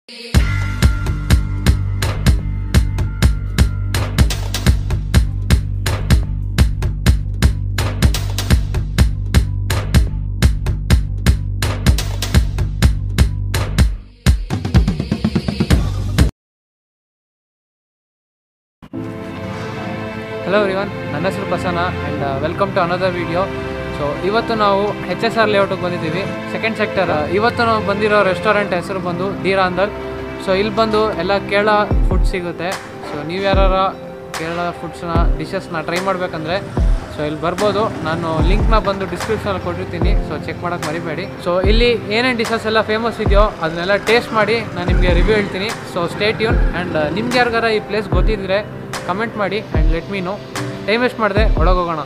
hello everyone ನನ್ನ ಹೆಸರು Prasanna and welcome to another video so ಇವತ್ತು ನಾವು ಎಚ್ ಎಸ್ ಆರ್ ಲೇಔಟಿಗೆ ಬಂದಿದ್ದೀವಿ ಸೆಕೆಂಡ್ ಸೆಕ್ಟರ್ ಇವತ್ತು ನಾವು ಬಂದಿರೋ ರೆಸ್ಟೋರೆಂಟ್ ಹೆಸರು ಬಂದು ಧೀರಾ ಅಂದಲ್ ಸೊ ಇಲ್ಲಿ ಬಂದು ಎಲ್ಲ ಕೇರಳ ಫುಡ್ ಸಿಗುತ್ತೆ ಸೊ ನೀವು ಯಾರ ಕೇರಳ ಫುಡ್ಸ್ನ ಡಿಶಸ್ನ ಟ್ರೈ ಮಾಡಬೇಕಂದ್ರೆ ಸೊ ಇಲ್ಲಿ ಬರ್ಬೋದು ನಾನು ಲಿಂಕ್ನ ಬಂದು ಡಿಸ್ಕ್ರಿಪ್ಷನಲ್ಲಿ ಕೊಟ್ಟಿರ್ತೀನಿ ಸೊ ಚೆಕ್ ಮಾಡೋಕ್ಕೆ ಮರಿಬೇಡಿ ಸೊ ಇಲ್ಲಿ ಏನೇನು ಡಿಶಸ್ ಎಲ್ಲ ಫೇಮಸ್ ಇದೆಯೋ ಅದನ್ನೆಲ್ಲ ಟೇಸ್ಟ್ ಮಾಡಿ ನಾನು ನಿಮಗೆ ರಿವ್ಯೂ ಹೇಳ್ತೀನಿ ಸೊ ಸ್ಟೇಟ್ ಯೂನ್ ಆ್ಯಂಡ್ ನಿಮ್ಗೆ ಯಾರಿಗಾರ ಈ ಪ್ಲೇಸ್ ಗೊತ್ತಿದ್ರೆ ಕಮೆಂಟ್ ಮಾಡಿ and let me know time waste ಮಾಡಿದೆ ಒಳಗೋಗೋಣ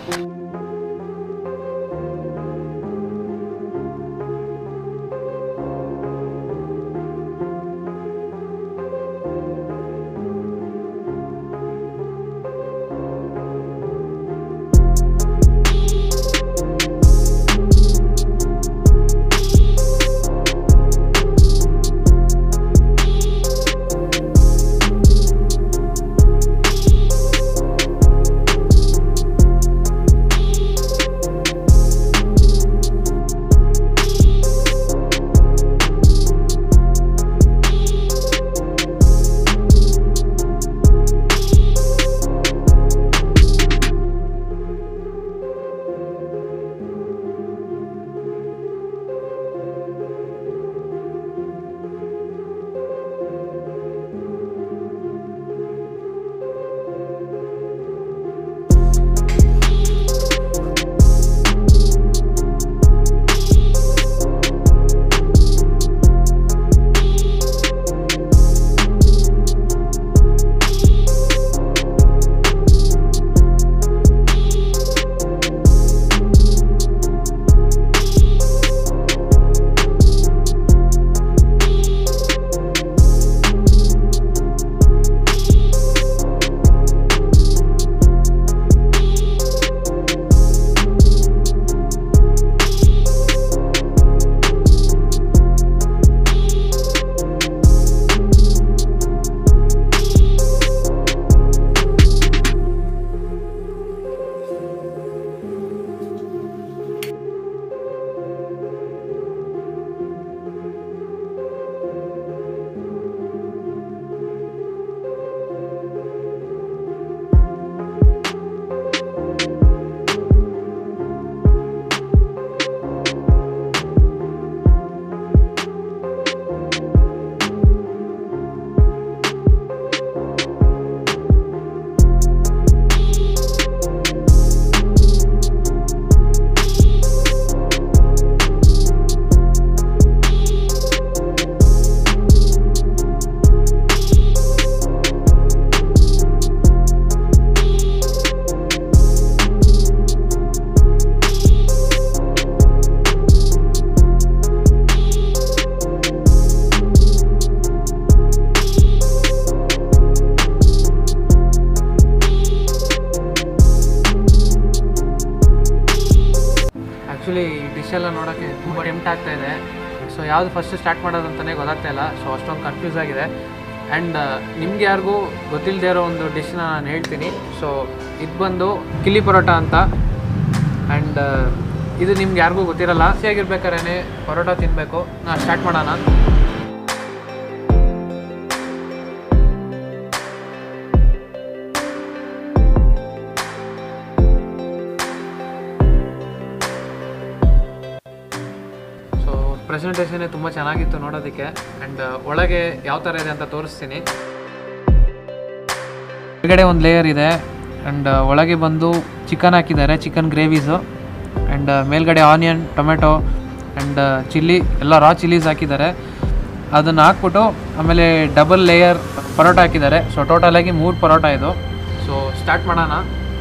ಆ್ಯಕ್ಚುಲಿ ಈ ಡಿಶ್ ಎಲ್ಲ ನೋಡೋಕ್ಕೆ ತುಂಬ ಟೆಂಪ್ಟ್ ಆಗ್ತಾ ಇದೆ ಸೊ ಯಾವುದು ಫಸ್ಟ್ ಸ್ಟಾರ್ಟ್ ಮಾಡೋದು ಅಂತಲೇ ಗೊತ್ತಾಗ್ತಾ ಇಲ್ಲ ಸೊ ಅಷ್ಟೊಂದು ಕನ್ಫ್ಯೂಸ್ ಆಗಿದೆ ಆ್ಯಂಡ್ ನಿಮ್ಗೆ ಯಾರಿಗೂ ಗೊತ್ತಿಲ್ಲದೆ ಇರೋ ಒಂದು ಡಿಶ್ನ ನಾನು ಹೇಳ್ತೀನಿ ಸೊ ಇದು ಬಂದು ಕಿಲಿ ಪರೋಟ ಅಂತ ಆ್ಯಂಡ್ ಇದು ನಿಮ್ಗೆ ಯಾರಿಗೂ ಗೊತ್ತಿರಲ್ಲ ಹಸಿಯಾಗಿರ್ಬೇಕಾದ್ರೆ ಪರೋಟ ತಿನ್ನಬೇಕು ನಾ ಸ್ಟಾರ್ಟ್ ಮಾಡೋಣ ಸೊ ಪ್ರೆಸೆಂಟೇಷನ್ ತುಂಬ ಚೆನ್ನಾಗಿತ್ತು ನೋಡೋದಕ್ಕೆ ಆ್ಯಂಡ್ ಒಳಗೆ ಯಾವ ಥರ ಇದೆ ಅಂತ ತೋರಿಸ್ತೀನಿ ಕೆಳಗಡೆ ಒಂದು ಲೇಯರ್ ಇದೆ ಆ್ಯಂಡ್ ಒಳಗೆ ಬಂದು ಚಿಕನ್ ಹಾಕಿದ್ದಾರೆ ಚಿಕನ್ ಗ್ರೇವೀಸು ಆ್ಯಂಡ್ ಮೇಲ್ಗಡೆ ಆನಿಯನ್ ಟೊಮೆಟೊ ಆ್ಯಂಡ್ ಚಿಲ್ಲಿ ಎಲ್ಲ ರಾ ಚಿಲ್ಲೀಸ್ ಹಾಕಿದ್ದಾರೆ ಅದನ್ನು ಹಾಕ್ಬಿಟ್ಟು ಆಮೇಲೆ ಡಬಲ್ ಲೇಯರ್ ಪರೋಟ ಹಾಕಿದ್ದಾರೆ ಸೊ ಟೋಟಲಾಗಿ ಮೂರು ಪರೋಟ ಇದು ಸೊ ಸ್ಟಾರ್ಟ್ ಮಾಡೋಣ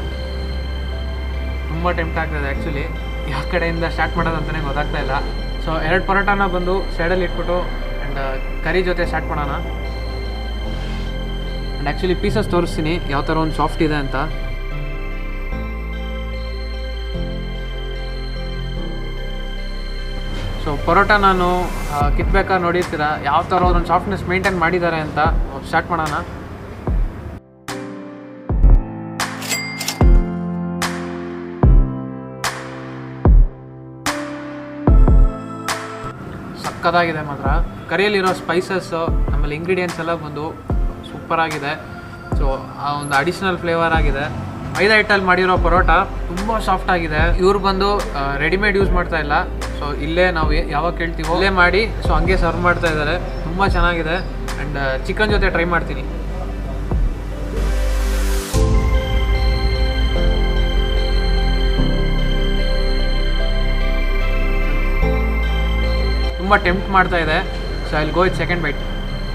ತುಂಬ ಟೆಂಪ್ಟ್ ಆಗ್ತದೆ ಆ್ಯಕ್ಚುಲಿ ಯಾವ ಕಡೆಯಿಂದ ಸ್ಟಾರ್ಟ್ ಮಾಡೋದು ಅಂತಲೇ ಗೊತ್ತಾಗ್ತಾ ಇಲ್ಲ ಸೊ ಎರಡು ಪರೋಟಾನ ಬಂದು ಸೈಡಲ್ಲಿ ಇಟ್ಬಿಟ್ಟು ಆ್ಯಂಡ್ ಕರಿ ಜೊತೆ ಸ್ಟಾರ್ಟ್ ಮಾಡೋಣ ಆ್ಯಂಡ್ ಆ್ಯಕ್ಚುಲಿ ಪೀಸಸ್ ತೋರಿಸ್ತೀನಿ ಯಾವ ಥರ ಒಂದು ಸಾಫ್ಟ್ ಇದೆ ಅಂತ ಸೊ ಪರೋಟ ನಾನು ಆ, ಕಿತ್ಬೇಕಾದ್ರೆ ನೋಡಿರ್ತೀರ ಯಾವ ಥರ ಒಂದು ಸಾಫ್ಟ್ನೆಸ್ ಮೇಂಟೈನ್ ಮಾಡಿದ್ದಾರೆ ಅಂತ ಸ್ಟಾರ್ಟ್ ಮಾಡೋಣ ಸಕ್ಕದಾಗಿದೆ ಮಾತ್ರ ಕರಿಯಲ್ಲಿರೋ ಸ್ಪೈಸಸ್ಸು ಆಮೇಲೆ ಇಂಗ್ರೀಡಿಯೆಂಟ್ಸ್ ಎಲ್ಲ ಬಂದು ಸೂಪರ್ ಆಗಿದೆ ಸೊ ಆ ಒಂದು ಅಡಿಷ್ನಲ್ ಫ್ಲೇವರ್ ಆಗಿದೆ ಮೈದಾ ಹಿಟ್ಟಲ್ಲಿ ಮಾಡಿರೋ ಪರೋಟ ತುಂಬ ಸಾಫ್ಟ್ ಆಗಿದೆ ಇವ್ರು ಬಂದು ರೆಡಿಮೇಡ್ ಯೂಸ್ ಮಾಡ್ತಾ ಇಲ್ಲ ಸೊ ಇಲ್ಲೇ ನಾವು ಏ- ಯಾವಾಗ ಕೇಳ್ತೀವೋ ಇಲ್ಲೇ ಮಾಡಿ ಸೊ ಹಂಗೆ ಸರ್ವ್ ಮಾಡ್ತಾ ಇದ್ದಾರೆ ತುಂಬ ಚೆನ್ನಾಗಿದೆ ಆ್ಯಂಡ್ ಚಿಕನ್ ಜೊತೆ ಟ್ರೈ ಮಾಡ್ತೀನಿ ತುಂಬ ಟೆಂಪ್ಟ್ ಮಾಡ್ತಾ ಇದೆ so I'll go it second bite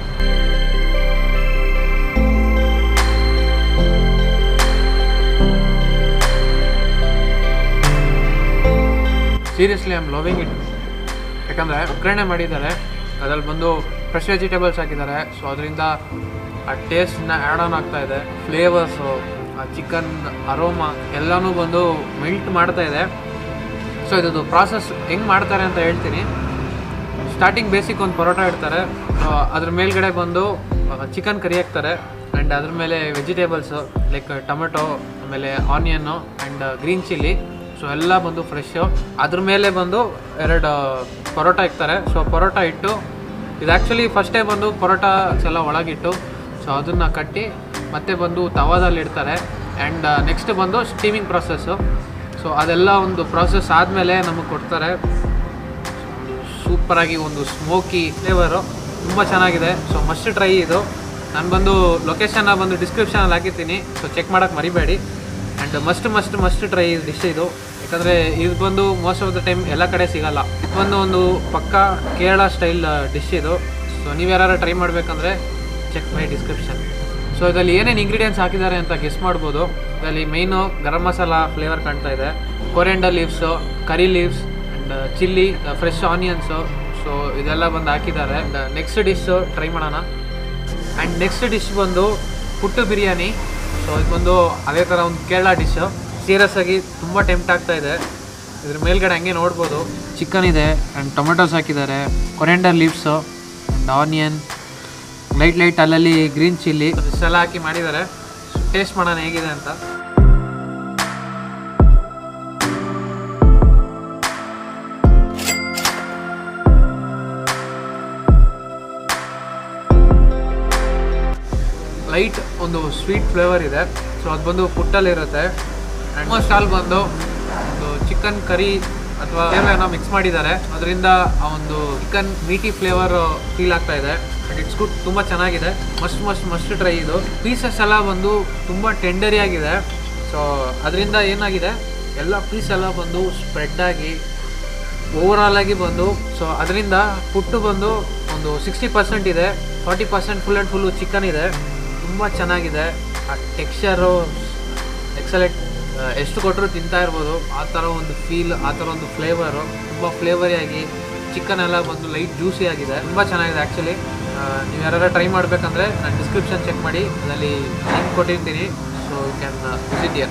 seriously I am loving it ಯಾಕಂದರೆ ಒಗ್ಗರಣೆ ಮಾಡಿದ್ದಾರೆ ಅದ್ರಲ್ಲಿ ಬಂದು ಫ್ರೆಶ್ ವೆಜಿಟೇಬಲ್ಸ್ ಹಾಕಿದ್ದಾರೆ ಸೊ ಅದರಿಂದ ಆ ಟೇಸ್ಟ್ನ ಆ್ಯಡ್ ಆನ್ ಆಗ್ತಾ ಇದೆ ಫ್ಲೇವರ್ಸು ಆ ಚಿಕನ್ ಅರೋಮ ಎಲ್ಲನೂ ಬಂದು ಮೆಲ್ಟ್ ಮಾಡ್ತಾ ಇದೆ ಸೊ ಇದು ಪ್ರಾಸೆಸ್ ಹೆಂಗೆ ಮಾಡ್ತಾರೆ ಅಂತ ಹೇಳ್ತೀನಿ ಸ್ಟಾರ್ಟಿಂಗ್ ಬೇಸಿಕ್ ಒಂದು ಪರೋಟ ಇಡ್ತಾರೆ ಆ, ಅದ್ರ ಮೇಲ್ಗಡೆ ಬಂದು ಚಿಕನ್ ಕರಿ ಹಾಕ್ತಾರೆ ಆ್ಯಂಡ್ ಅದ್ರ ಮೇಲೆ ವೆಜಿಟೇಬಲ್ಸು ಲೈಕ್ ಟೊಮೆಟೊ ಆಮೇಲೆ onion and green chilli so ಎಲ್ಲ ಬಂದು ಫ್ರೆಶ್ಶು ಅದ್ರ ಮೇಲೆ ಬಂದು ಎರಡು ಪರೋಟ ಇಕ್ತಾರೆ ಸೊ ಪರೋಟ ಇಟ್ಟು ಇದು ಆ್ಯಕ್ಚುಲಿ ಫಸ್ಟೇ ಬಂದು ಪರೋಟ ಎಲ್ಲ ಒಳಗಿಟ್ಟು ಸೊ ಅದನ್ನು ಕಟ್ಟಿ ಮತ್ತೆ ಬಂದು ತವಾದಲ್ಲಿ ಇಡ್ತಾರೆ ಆ್ಯಂಡ್ ನೆಕ್ಸ್ಟ್ ಬಂದು ಸ್ಟೀಮಿಂಗ್ ಪ್ರೊಸೆಸ್ಸು ಸೊ ಅದೆಲ್ಲ ಒಂದು ಪ್ರಾಸೆಸ್ ಆದಮೇಲೆ ನಮಗೆ ಕೊಡ್ತಾರೆ ಸೂಪರಾಗಿ ಒಂದು ಸ್ಮೋಕಿ ಫ್ಲೇವರು ತುಂಬ ಚೆನ್ನಾಗಿದೆ ಸೊ ಮಸ್ಟ್ ಟ್ರೈ ಇದು ನಾನು ಬಂದು ಲೊಕೇಶನ್ನ ಬಂದು ಡಿಸ್ಕ್ರಿಪ್ಷನಲ್ಲಿ ಹಾಕಿರ್ತೀನಿ ಸೊ ಚೆಕ್ ಮಾಡೋಕ್ಕೆ ಮರಿಬೇಡಿ and must must must try dish ಇದು ಯಾಕಂದರೆ ಇದು ಬಂದು ಮೋಸ್ಟ್ ಆಫ್ ದ ಟೈಮ್ ಎಲ್ಲ ಕಡೆ ಸಿಗಲ್ಲ ಇದು ಬಂದು ಒಂದು ಪಕ್ಕ ಕೇರಳ ಸ್ಟೈಲ್ ಡಿಶ್ ಇದು ಸೊ ನೀವು ಯಾರು ಟ್ರೈ ಮಾಡಬೇಕಂದ್ರೆ ಚೆಕ್ ಮೈ ಡಿಸ್ಕ್ರಿಪ್ಷನ್ ಸೊ ಇದರಲ್ಲಿ ಏನೇನು ಇಂಗ್ರೀಡಿಯೆಂಟ್ಸ್ ಹಾಕಿದ್ದಾರೆ ಅಂತ ಗೆಸ್ ಮಾಡ್ಬೋದು ಇದರಲ್ಲಿ ಮೈನು ಗರಂ ಮಸಾಲ ಫ್ಲೇವರ್ ಕಾಣ್ತಾ ಇದೆ coriander leaves curry leaves and chilli fresh onions so ಇದೆಲ್ಲ ಬಂದು ಹಾಕಿದ್ದಾರೆ ಆ್ಯಂಡ್ ನೆಕ್ಸ್ಟ್ ಡಿಶ್ಶು ಟ್ರೈ ಮಾಡೋಣ ಆ್ಯಂಡ್ ನೆಕ್ಸ್ಟ್ ಡಿಶ್ ಬಂದು ಪುಟ್ಟು ಬಿರಿಯಾನಿ ಸೊ ಇದು ಬಂದು ಅದೇ ಥರ ಒಂದು ಕೇರಳ ಡಿಶ್ಶು ಸೀರಿಯಸ್ ಆಗಿ ತುಂಬ ಟೆಂಪ್ಟ್ ಆಗ್ತಾ ಇದೆ ಇದ್ರ ಮೇಲ್ಗಡೆ ಹಂಗೆ ನೋಡ್ಬೋದು ಚಿಕನ್ ಇದೆ ಆ್ಯಂಡ್ ಟೊಮೆಟೊಸ್ ಹಾಕಿದ್ದಾರೆ coriander leaves and onion light light ಅಲ್ಲಲ್ಲಿ ಗ್ರೀನ್ ಚಿಲ್ಲಿ ಇಷ್ಟೆಲ್ಲ ಹಾಕಿ ಮಾಡಿದ್ದಾರೆ ಟೇಸ್ಟ್ ಮಾಡೋಣ ಹೇಗಿದೆ ಅಂತ ಲೈಟ್ ಒಂದು ಸ್ವೀಟ್ ಫ್ಲೇವರ್ ಇದೆ ಸೊ ಅದು ಬಂದು ಪುಟ್ಟಲ್ಲಿರುತ್ತೆ ಆಲ್ಮೋಸ್ಟ್ ಆಲ್ ಬಂದು ಒಂದು ಚಿಕನ್ ಕರಿ ಅಥವಾ ಏನೋ ಮಿಕ್ಸ್ ಮಾಡಿದ್ದಾರೆ ಅದರಿಂದ ಆ ಒಂದು ಚಿಕನ್ ಮೀಟಿ ಫ್ಲೇವರ್ ಫೀಲ್ ಆಗ್ತಾ ಇದೆ ಬಟ್ ಇಟ್ಸ್ ಗುಡ್ ತುಂಬ ಚೆನ್ನಾಗಿದೆ ಮಸ್ಟ್ ಮಸ್ಟ್ ಮಸ್ಟ್ ಟ್ರೈ ಇದು ಪೀಸಸ್ ಎಲ್ಲ ಬಂದು ತುಂಬ ಟೆಂಡರಿ ಆಗಿದೆ ಸೊ ಅದರಿಂದ ಏನಾಗಿದೆ ಎಲ್ಲ ಪೀಸ್ ಎಲ್ಲ ಬಂದು ಸ್ಪ್ರೆಡ್ ಆಗಿ ಓವರಾಲ್ ಆಗಿ ಬಂದು ಸೊ ಅದರಿಂದ ಪುಟ್ಟು ಬಂದು ಒಂದು ಸಿಕ್ಸ್ಟಿ ಪರ್ಸೆಂಟ್ ಇದೆ forty percent full and full chicken ಇದೆ ತುಂಬ ಚೆನ್ನಾಗಿದೆ ಆ ಟೆಕ್ಸ್ಚರು ಎಕ್ಸಲೆಂಟ್ ಎಷ್ಟು ಕೊಟ್ಟರು ತಿಂತಾ ಇರ್ಬೋದು ಆ ಥರ ಒಂದು ಫೀಲ್ ಆ ಥರ ಒಂದು ಫ್ಲೇವರು ತುಂಬ ಫ್ಲೇವರಿಯಾಗಿ ಚಿಕನ್ ಎಲ್ಲ ಬಂದು ಲೈಟ್ ಜ್ಯೂಸಿ ಆಗಿದೆ ತುಂಬ ಚೆನ್ನಾಗಿದೆ ಆ್ಯಕ್ಚುಲಿ ನೀವು ಯಾರು ಟ್ರೈ ಮಾಡಬೇಕಂದ್ರೆ ನಾನು ಡಿಸ್ಕ್ರಿಪ್ಷನ್ ಚೆಕ್ ಮಾಡಿ ಅದರಲ್ಲಿ ಲಿಂಕ್ ಕೊಟ್ಟಿರ್ತೀನಿ so you can visit here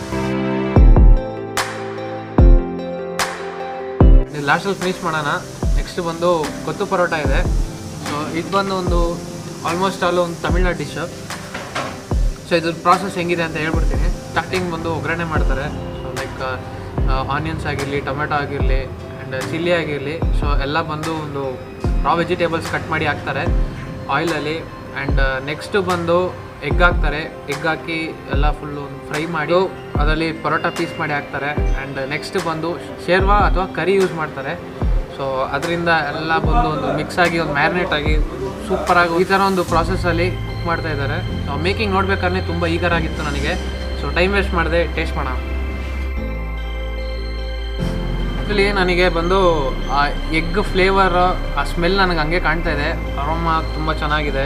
ಲಾಸ್ಟಲ್ಲಿ ಫಿನಿಶ್ ಮಾಡೋಣ ನೆಕ್ಸ್ಟ್ ಬಂದು ಕೊತ್ತು ಪರೋಟ ಇದೆ ಸೊ ಇದು ಬಂದು ಒಂದು ಆಲ್ಮೋಸ್ಟ್ ಆಲ್ ಒಂದು ತಮಿಳ್ನಾಡು ಡಿಶ್ ಸೊ ಇದ್ರ ಪ್ರಾಸೆಸ್ ಹೆಂಗಿದೆ ಅಂತ ಹೇಳ್ಬಿಡ್ತೀನಿ ಸ್ಟಾರ್ಟಿಂಗ್ ಬಂದು ಒಗ್ಗರಣೆ ಮಾಡ್ತಾರೆ ಸೊ ಲೈಕ್ ಆನಿಯನ್ಸ್ ಆಗಿರಲಿ ಟೊಮೆಟೊ ಆಗಿರಲಿ ಆ್ಯಂಡ್ ಚಿಲ್ಲಿ ಆಗಿರಲಿ ಸೊ ಎಲ್ಲ ಬಂದು ಒಂದು ರಾ ವೆಜಿಟೇಬಲ್ಸ್ ಕಟ್ ಮಾಡಿ ಹಾಕ್ತಾರೆ ಆಯಿಲಲ್ಲಿ ಆ್ಯಂಡ್ ನೆಕ್ಸ್ಟ್ ಬಂದು ಎಗ್ ಹಾಕ್ತಾರೆ ಎಗ್ ಹಾಕಿ ಎಲ್ಲ ಫುಲ್ಲು ಫ್ರೈ ಮಾಡಿ ಅದರಲ್ಲಿ ಪರೋಟ ಪೀಸ್ ಮಾಡಿ ಹಾಕ್ತಾರೆ ಆ್ಯಂಡ್ ನೆಕ್ಸ್ಟ್ ಬಂದು ಶೇರ್ವಾ ಅಥವಾ ಕರಿ ಯೂಸ್ ಮಾಡ್ತಾರೆ ಸೊ ಅದರಿಂದ ಎಲ್ಲ ಬಂದು ಒಂದು ಮಿಕ್ಸ್ ಆಗಿ ಒಂದು ಮ್ಯಾರಿನೇಟ್ ಆಗಿ ಸೂಪರಾಗಿ ಈ ಥರ ಒಂದು ಪ್ರಾಸೆಸ್ಸಲ್ಲಿ ಕುಕ್ ಮಾಡ್ತಾ ಇದ್ದಾರೆ ಸೊ ಮೇಕಿಂಗ್ ನೋಡ್ಬೇಕಾದ್ರೆ ತುಂಬ ಈಗರ್ ಆಗಿತ್ತು ನನಗೆ ಸೊ ಟೈಮ್ ವೇಸ್ಟ್ ಮಾಡಿದೆ ಟೇಸ್ಟ್ ಮಾಡೋಣ ಆ್ಯಕ್ಚುಲಿ ನನಗೆ ಬಂದು ಆ ಎಗ್ ಫ್ಲೇವರ್ ಆ ಸ್ಮೆಲ್ ನನಗೆ ಹಂಗೆ ಕಾಣ್ತಾ ಇದೆ ಅರೋಮ ತುಂಬ ಚೆನ್ನಾಗಿದೆ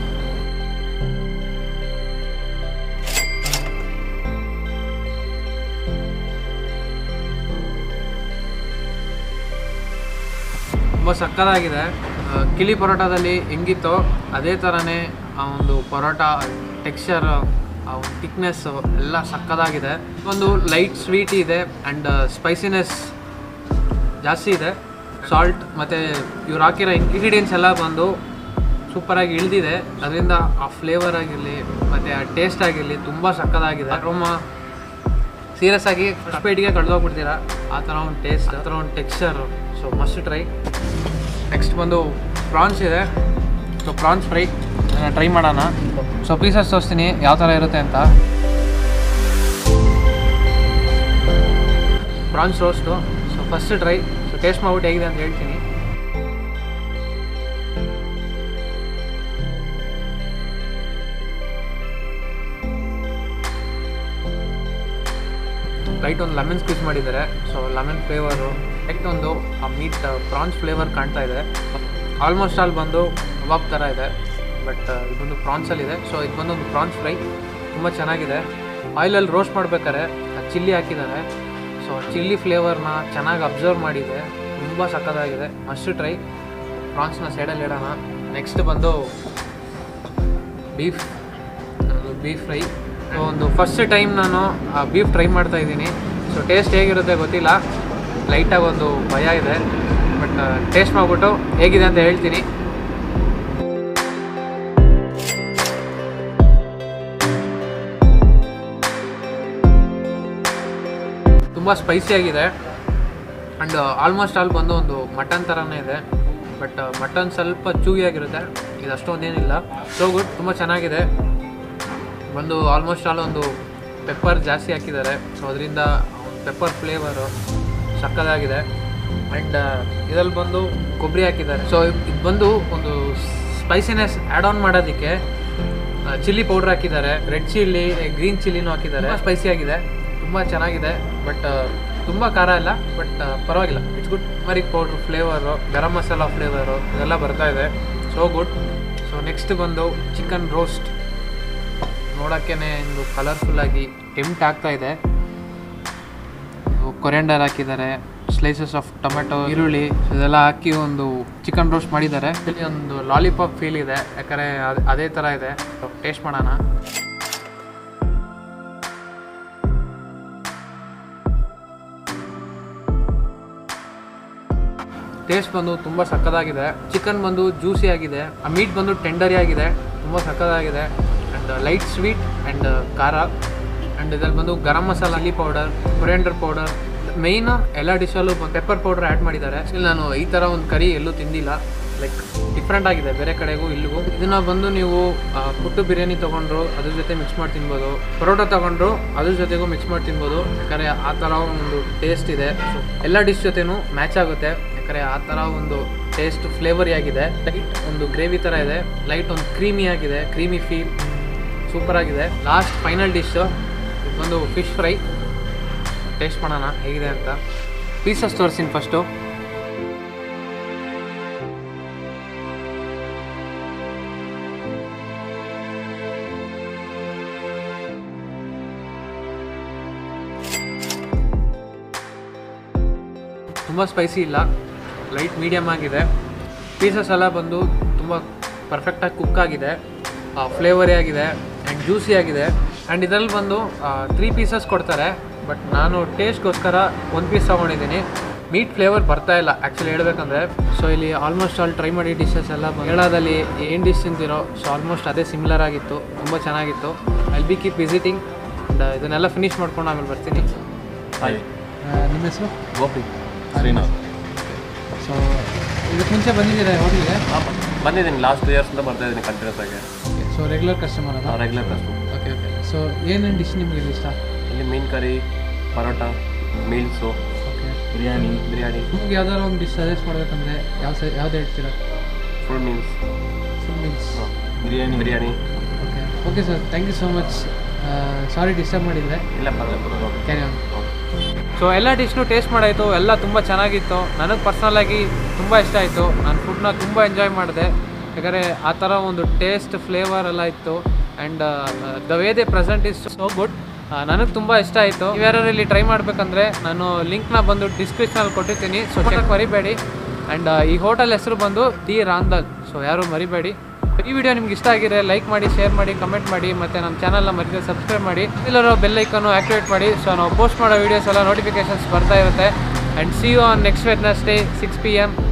ತುಂಬ ಸಕ್ಕತ್ತಾಗಿದೆ ಆ, ಕಿಲಿ ಪರೋಟಾದಲ್ಲಿ ಹೆಂಗಿತ್ತೋ ಅದೇ ಥರನೇ ಆ ಒಂದು ಪರೋಟ ಟೆಕ್ಸ್ಚರ್ ಆ ಒಂದು ಥಿಕ್ನೆಸ್ಸು ಎಲ್ಲ ಸಕ್ಕತ್ತಾಗಿದೆ ಒಂದು ಲೈಟ್ ಸ್ವೀಟ್ ಇದೆ ಆ್ಯಂಡ್ ಸ್ಪೈಸಿನೆಸ್ ಜಾಸ್ತಿ ಇದೆ ಸಾಲ್ಟ್ ಮತ್ತು ಇವ್ರು ಹಾಕಿರೋ ಇಂಗ್ರೀಡಿಯೆಂಟ್ಸ್ ಎಲ್ಲ ಬಂದು ಸೂಪರಾಗಿ ಇಳಿದಿದೆ ಅದರಿಂದ ಆ ಫ್ಲೇವರ್ ಆಗಿರಲಿ ಮತ್ತು ಆ ಟೇಸ್ಟ್ ಆಗಿರಲಿ ತುಂಬ ಸಕ್ಕದಾಗಿದೆ ಅರೋಮ ಸೀರಿಯಸ್ ಆಗಿ ಫಸ್ಟ್ ಬೈಟಿಗೆ ಕಳೆದೋಗ್ಬಿಡ್ತೀರಾ ಆ ಥರ ಒಂದು ಟೇಸ್ಟ್ ಆ ಥರ ಒಂದು texture so must try next ಬಂದು ಪ್ರಾನ್ಸ್ ಇದೆ ಸೊ ಪ್ರಾನ್ಸ್ ಫ್ರೈ ಟ್ರೈ ಮಾಡೋಣ ಸೊ ಪೀಸಸ್ ತೋರಿಸ್ತೀನಿ ಯಾವ ಥರ ಇರುತ್ತೆ ಅಂತ prawns roast so first try so taste ಮಾಡ್ಬಿಟ್ಟು ಹೇಗಿದೆ ಅಂತ ಹೇಳ್ತೀನಿ ಲೈಟ್ ಒಂದು ಲೆಮನ್ ಸ್ಕ್ವೀಸ್ ಮಾಡಿದ್ದಾರೆ ಸೊ ಲೆಮನ್ ಫ್ಲೇವರು ಲೈಟ್ ಒಂದು ಆ ಮೀಟ್ ಪ್ರಾನ್ಸ್ ಫ್ಲೇವರ್ ಕಾಣ್ತಾ ಇದೆ ಆಲ್ಮೋಸ್ಟ್ ಆಲ್ ಬಂದು ಕಬಾಬ್ ಥರ ಇದೆ ಬಟ್ ಇದು ಬಂದು ಪ್ರಾನ್ಸಲ್ಲಿದೆ ಸೊ ಇದು ಬಂದು ಒಂದು ಪ್ರಾನ್ಸ್ ಫ್ರೈ ತುಂಬ ಚೆನ್ನಾಗಿದೆ ಆಯಿಲಲ್ಲಿ ರೋಸ್ಟ್ ಮಾಡ್ಬೇಕಾದ್ರೆ ಚಿಲ್ಲಿ ಹಾಕಿದ್ದಾರೆ ಸೊ ಚಿಲ್ಲಿ ಫ್ಲೇವರ್ನ ಚೆನ್ನಾಗಿ ಅಬ್ಸರ್ವ್ ಮಾಡಿದೆ ತುಂಬ ಸಕ್ಕತ್ತಾಗಿದೆ ಮಸ್ಟ್ ಟ್ರೈ ಪ್ರಾನ್ಸ್ನ ಸೈಡಲ್ಲಿ ಇಡೋಣ ನೆಕ್ಸ್ಟ್ ಬಂದು ಬೀಫ್ ಬೀಫ್ ಫ್ರೈ ಸೊ ಒಂದು ಫಸ್ಟ್ ಟೈಮ್ ನಾನು ಆ ಬೀಫ್ ಟ್ರೈ ಮಾಡ್ತಾ ಇದ್ದೀನಿ ಸೊ ಟೇಸ್ಟ್ ಹೇಗಿರುತ್ತೆ ಗೊತ್ತಿಲ್ಲ ಲೈಟಾಗಿ ಒಂದು ಭಯ ಇದೆ ಬಟ್ ಟೇಸ್ಟ್ ಮಾಡಿಬಿಟ್ಟು ಹೇಗಿದೆ ಅಂತ ಹೇಳ್ತೀನಿ ತುಂಬ ಸ್ಪೈಸಿಯಾಗಿದೆ ಆ್ಯಂಡ್ ಆಲ್ಮೋಸ್ಟ್ ಆಲ್ ಬಂದು ಒಂದು ಮಟನ್ ಥರನೇ ಇದೆ ಬಟ್ ಮಟನ್ ಸ್ವಲ್ಪ ಚೂಗಿಯಾಗಿರುತ್ತೆ ಇದು ಅಷ್ಟೊಂದೇನಿಲ್ಲ ಸೊ ಗುಡ್ ತುಂಬ ಚೆನ್ನಾಗಿದೆ ಬಂದು ಆಲ್ಮೋಸ್ಟ್ ಆಲ್ ಒಂದು ಪೆಪ್ಪರ್ ಜಾಸ್ತಿ ಹಾಕಿದ್ದಾರೆ ಸೊ ಅದರಿಂದ ಪೆಪ್ಪರ್ ಫ್ಲೇವರು ಸಕ್ಕದಾಗಿದೆ ಆ್ಯಂಡ್ ಇದರಲ್ಲಿ ಬಂದು ಕೊಬ್ಬರಿ ಹಾಕಿದ್ದಾರೆ ಸೊ ಇದು ಬಂದು ಒಂದು ಸ್ಪೈಸಿನೆಸ್ ಆ್ಯಡ್ ಆನ್ ಮಾಡೋದಕ್ಕೆ ಚಿಲ್ಲಿ ಪೌಡ್ರ್ ಹಾಕಿದ್ದಾರೆ ರೆಡ್ ಚಿಲ್ಲಿ ಗ್ರೀನ್ ಚಿಲ್ಲಿನೂ ಹಾಕಿದ್ದಾರೆ ಸ್ಪೈಸಿ ಆಗಿದೆ ತುಂಬ ಚೆನ್ನಾಗಿದೆ ಬಟ್ ತುಂಬ ಖಾರ ಇಲ್ಲ ಬಟ್ ಪರವಾಗಿಲ್ಲ ಇಟ್ಸ್ ಗುಡ್ ಮರಿಕ್ powder flavour garam masala flavour ಇದೆಲ್ಲ ಬರ್ತಾ ಇದೆ ಸೊ ಗುಡ್ ಸೊ ನೆಕ್ಸ್ಟ್ ಬಂದು ಚಿಕನ್ ರೋಸ್ಟ್ ನೋಡೋಕ್ಕೇ ಒಂದು ಕಲರ್ಫುಲ್ಲಾಗಿ ಟೆಂಪ್ಟ್ ಆಗ್ತಾ ಇದೆ ಕೊರಿಯಂಡರ್ ಹಾಕಿದ್ದಾರೆ ಸ್ಲೈಸಸ್ ಆಫ್ ಟೊಮೆಟೊ ಈರುಳ್ಳಿ ಇದೆಲ್ಲ ಹಾಕಿ ಒಂದು ಚಿಕನ್ ರೋಸ್ಟ್ ಮಾಡಿದ್ದಾರೆ ಇಲ್ಲಿ ಒಂದು ಲಾಲಿಪಾಪ್ ಫೀಲ್ ಇದೆ ಯಾಕಂದರೆ ಅದ್- ಅದೇ ಥರ ಇದೆ ಟೇಸ್ಟ್ ಮಾಡೋಣ ಟೇಸ್ಟ್ ಬಂದು ತುಂಬ ಸಕ್ಕದಾಗಿದೆ ಚಿಕನ್ ಬಂದು ಜ್ಯೂಸಿ ಆಗಿದೆ ಆ ಮೀಟ್ ಬಂದು ಟೆಂಡರಿ ಆಗಿದೆ ತುಂಬ ಸಕ್ಕದಾಗಿದೆ ಆ್ಯಂಡ್ ಲೈಟ್ ಸ್ವೀಟ್ ಆ್ಯಂಡ್ ಖಾರ ಆ್ಯಂಡ್ ಇದ್ರಲ್ಲಿ ಬಂದು garam masala chilli powder coriander powder main ಎಲ್ಲ ಡಿಶಲ್ಲೂ ಪೆಪ್ಪರ್ ಪೌಡರ್ ಆ್ಯಡ್ ಮಾಡಿದ್ದಾರೆ ಇಲ್ಲಿ ನಾನು ಈ ಥರ ಒಂದು ಕರಿ ಎಲ್ಲೂ ತಿಂದಿಲ್ಲ ಲೈಕ್ ಡಿಫ್ರೆಂಟ್ ಆಗಿದೆ ಬೇರೆ ಕಡೆಗೂ ಇಲ್ಲಿಗೂ ಇದನ್ನ ಬಂದು ನೀವು ಆ, ಪುಟ್ಟು ಬಿರಿಯಾನಿ ತೊಗೊಂಡ್ರು ಅದ್ರ ಜೊತೆ ಮಿಕ್ಸ್ ಮಾಡಿ ತಿನ್ಬೋದು ಪರೋಟ ತೊಗೊಂಡ್ರು ಅದ್ರ ಜೊತೆಗೂ ಮಿಕ್ಸ್ ಮಾಡಿ ತಿನ್ಬೋದು ಯಾಕಂದರೆ ಆ ಥರ ಒಂದು ಟೇಸ್ಟ್ ಇದೆ So, ಎಲ್ಲ ಡಿಶ್ ಜೊತೆನೂ ಮ್ಯಾಚ್ ಆಗುತ್ತೆ ಯಾಕಂದರೆ ಆ ಥರ ಒಂದು ಟೇಸ್ಟ್ ಫ್ಲೇವರಿ ಆಗಿದೆ ಲೈಟ್ ಒಂದು ಗ್ರೇವಿ ಥರ ಇದೆ ಲೈಟ್ ಒಂದು ಕ್ರೀಮಿ ಆಗಿದೆ ಕ್ರೀಮಿ ಫೀಲ್ ಸೂಪರ್ ಆಗಿದೆ ಲಾಸ್ಟ್ ಫೈನಲ್ ಡಿಶ್ಶು ಇದು ಬಂದು ಫಿಶ್ ಫ್ರೈ ಟೇಸ್ಟ್ ಮಾಡೋಣ ಹೇಗಿದೆ ಅಂತ ಪೀಸಸ್ ತೋರಿಸ್ತೀನಿ ಫಸ್ಟು ತುಂಬ ಸ್ಪೈಸಿ ಇಲ್ಲ ಲೈಟ್ ಮೀಡಿಯಮ್ ಆಗಿದೆ ಪೀಸಸ್ ಎಲ್ಲ ಬಂದು ತುಂಬ ಪರ್ಫೆಕ್ಟಾಗಿ ಕುಕ್ ಆಗಿದೆ ಫ್ಲೇವರಿ ಆಗಿದೆ ಆ್ಯಂಡ್ ಜ್ಯೂಸಿ ಆಗಿದೆ ಆ್ಯಂಡ್ ಇದರಲ್ಲಿ ಬಂದು ತ್ರೀ ಪೀಸಸ್ ಕೊಡ್ತಾರೆ ಬಟ್ ನಾನು ಟೇಸ್ಟ್ಗೋಸ್ಕರ ಒಂದು ಪೀಸ್ ತೊಗೊಂಡಿದ್ದೀನಿ ಮೀಟ್ ಫ್ಲೇವರ್ ಬರ್ತಾ ಇಲ್ಲ ಆ್ಯಕ್ಚುಲಿ ಹೇಳ್ಬೇಕಂದ್ರೆ ಸೊ ಇಲ್ಲಿ ಆಲ್ಮೋಸ್ಟ್ ಆಲ್ ಟ್ರೈ ಮಾಡಿ ಡಿಶಸ್ ಎಲ್ಲ ಕೇರಳದಲ್ಲಿ ಏನು ಡಿಶ್ ತಿಂತಿರೋ ಸೊ ಆಲ್ಮೋಸ್ಟ್ ಅದೇ ಸಿಮಿಲರ್ ಆಗಿತ್ತು ತುಂಬ ಚೆನ್ನಾಗಿತ್ತು I be keep visiting and ಇದನ್ನೆಲ್ಲ ಫಿನಿಶ್ ಮಾಡ್ಕೊಂಡು ಆಮೇಲೆ ಬರ್ತೀನಿ ಹಾಯ್ ನಿಮ್ಮ ಹೆಸರು ಗೋಪಿ ಶ್ರೀನಾಥ್ ಸೊ ಇದಕ್ಕೆ ಮುಂಚೆ ಬಂದಿದ್ದೀರಾ ಹೋಟೆಲ್ಗೆ ಬಂದಿದ್ದೀನಿ ಲಾಸ್ಟ್ ಟು ಇಯರ್ಸಿಂದ ಬರ್ತಾ ಇದ್ದೀನಿ ಕಂಟಿನ್ಯೂಸ್ ಆಗಿ ಓಕೆ ಸೊ ರೆಗ್ಯುಲರ್ ಕಸ್ಟಮರ್ ಅದ regular customer okay okay so ಏನೇನು ಡಿಶ್ ನಿಮಗೆ ಇಲ್ಲಿ ಇಷ್ಟ ಇಲ್ಲಿ ಮೀನು curry parotta meals okay biryani biryani ನಿಮ್ಗೆ ಯಾವ್ದಾದ್ರು ಒಂದು ಡಿಶ್ ಸಜೆಸ್ಟ್ ಮಾಡಬೇಕಂದ್ರೆ ಯಾವ ಸ ಯಾವ್ದು ಹೇಳ್ತೀರಾ full meals full meals biryani biryani okay okay sir thank you so much sorry disturb ಮಾಡಿದರೆ ಇಲ್ಲ ಪರವಾಗಿಲ್ಲ ಕ್ಯಾರಿ ಆನ್ ಸೊ ಎಲ್ಲ ಡಿಶ್ನು ಟೇಸ್ಟ್ ಮಾಡಾಯಿತು ಎಲ್ಲ ತುಂಬ ಚೆನ್ನಾಗಿತ್ತು ನನಗೆ ಪರ್ಸ್ನಲಾಗಿ ತುಂಬ ಇಷ್ಟ ಆಯಿತು ನಾನು ಫುಡ್ನ ತುಂಬ ಎಂಜಾಯ್ ಮಾಡಿದೆ ಯಾಕಂದರೆ ಆ ಥರ ಒಂದು ಟೇಸ್ಟ್ ಫ್ಲೇವರ್ ಎಲ್ಲ ಇತ್ತು and the way they present is so good ನನಗೆ ತುಂಬ ಇಷ್ಟ ಆಯಿತು ಯಾರು ಇಲ್ಲಿ ಟ್ರೈ ಮಾಡಬೇಕಂದ್ರೆ ನಾನು ಲಿಂಕ್ನ ಬಂದು ಡಿಸ್ಕ್ರಿಪ್ಷನಲ್ಲಿ ಕೊಟ್ಟಿರ್ತೀನಿ ಸೊ ಚೆಕ್ ಮರಿಬೇಡಿ ಆ್ಯಂಡ್ ಈ ಹೋಟೆಲ್ ಹೆಸರು ಬಂದು ದಿ ರಾಂದಲ್ ಸೊ ಯಾರು ಮರಿಬೇಡಿ ಈ ವಿಡಿಯೋ ನಿಮ್ಗೆ ಇಷ್ಟ ಆಗಿದೆ ಲೈಕ್ ಮಾಡಿ ಶೇರ್ ಮಾಡಿ ಕಮೆಂಟ್ ಮಾಡಿ ಮತ್ತು ನಮ್ಮ ಚಾನಲ್ನ ಮರಿದೇ ಸಬ್ಸ್ಕ್ರೈಬ್ ಮಾಡಿ ಇಲ್ಲಿರೋ ಬೆಲ್ ಐಕನ್ನು ಆ್ಯಕ್ಟಿವೇಟ್ ಮಾಡಿ ಸೊ ನಾವು ಪೋಸ್ಟ್ ಮಾಡೋ ವೀಡಿಯೋಸ್ ಎಲ್ಲ ನೋಟಿಫಿಕೇಶನ್ಸ್ ಬರ್ತಾ ಇರುತ್ತೆ and see you on next Wednesday six P M